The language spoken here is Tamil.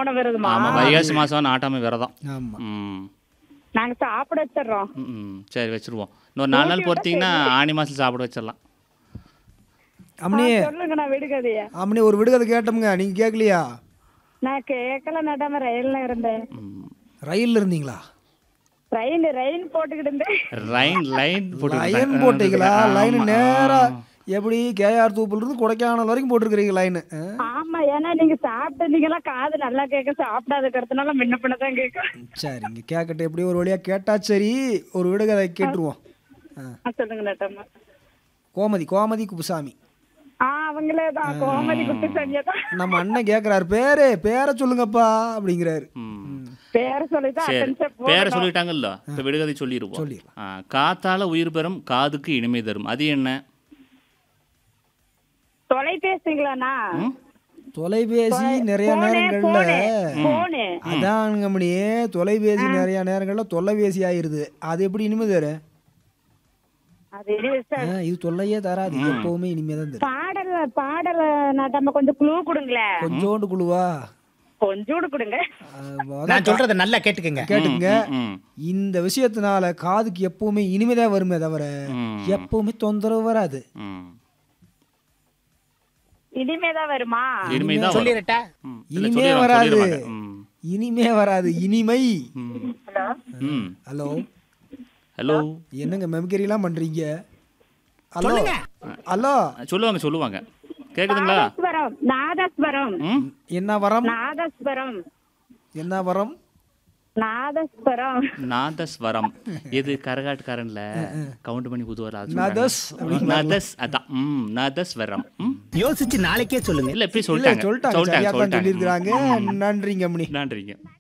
நாட்டாம விரதமா ஆமாம் வைகாசி மாதம் நாட்டாமை விரதம் ஆமா ம் நாங்க சாப்பிட வச்சிடுறோம் ம், ம் சரி வச்சுருவோம் இன்னொரு நாலு நாள் பொறுத்தீங்கன்னா ஆணி மாதம் சாப்பிட வச்சிடலாம் அம்மனி ஆ, சொல்லுங்க நான் விடுகதைய அம்மனி ஒரு விடுகதை கேட்டோமுங்க நீங்க கேட்கலையா நான் கேட்கல நடாம ரயில்ல இருந்தேன் ம் ரயில்ல இருந்தீங்களா ரயில் ரயில் போட்டுக்கிட்டு இருந்தேன் லைன் லைன் போட்டு லைன் போட்டீங்களா லைன் நேரா எப்படி கேஆர் தூப்புல இருந்து கொடைக்கானல் வரைக்கும் போட்டிருக்கிறீங்க லைனு ஆமா ஏன்னா நீங்க சாப்பிட்டீங்களா காது நல்லா கேட்க சாப்பிடாத இருக்கிறதுனால முன்ன பின்ன தான் கேட்கும் சரிங்க கேட்கட்டும் எப்படி ஒரு வழியா கேட்டா சரி ஒரு விடுகதை கேட்டுருவோம் ஆ. ஆ, சொல்லுங்க நட்டாம கோமதி கோமதி குப்புசாமி ஆ அவங்களே தான் கோமதி குட்டி சனியா தான் நம்ம அண்ணன் கேட்குறாரு பேரு பேரை சொல்லுங்கப்பா அப்படிங்கிறாரு ம் பேர சொல்லிதான் சரி attention பேரை போடணும். சொல்லிட்டாங்கல்ல இப்போ விடுகதை சொல்லிடுவோம் சொல்லிடலாம். ஆ, காத்தால உயிர் பெறும் காதுக்கு இனிமை தரும் அது என்ன தொலைபேசிங்களாண்ணா ம்? தொலைபேசி நிறைய நேரங்கள்ல போனு அதானுங்க மணியே தொலைபேசி நிறைய நேரங்கள்ல தொல்லைபேசி ஆயிருது அது எப்படி இனிமே தரு அது இனி ச- ஆ, இது தொல்லையே தராது எப்பவுமே இனிமே தான் தரும் பாடல் பாடல் நட்டாம கொஞ்சம் குழு கொடுங்களேன் கொஞ்சோண்டு குழுவா கொஞ்சோடு கொடுங்க ஆ, அதான் நான் சொல்றத நல்லா கேட்டுக்கங்க கேட்டுங்க ம் இந்த விஷயத்தினால காதுக்கு எப்பவுமே இனிமைதான் வருமே தவிர ம். எப்பவுமே தொந்தரவு வராது ம் இனிமேதான் வருமா இனிமை தான் வரும். சொல்லிடட்டா ம். இல்ல, இனிமே சொல்லிடுவாங்க, வராது சொல்லிடுவாங்க. ம். இனிமே வராது இனிமை ம். ஹலோ ம் ஹலோ ஹலோ என்னங்க மெமக்கரிலாம் பண்றீங்க ஹலோ ஹலோ சொல்லுவாங்க சொல்லுவாங்க கேக்குதுங்களா நாதஸ்வரம் நாதஸ்வரம் ம் என்ன வரம் நாதஸ்வரம் என்ன வரம் நாதஸ்வரம் நாதஸ்வரம் இது கரகாட்டுக்காரன்ல கவுண்ட் பண்ணி குதுவரா நதஸ் நதஸ் அதான் ம் நதஸ்வரம் ம் யோசிச்சு நாளைக்கே சொல்லுங்க இல்ல இப்படி இல்ல சொல்லிட்டாங்க சொல்லிட்டாங்க சரியா தான் சொல்லியிருக்கிறாங்க நன்றிங்க மணி நன்றிங்க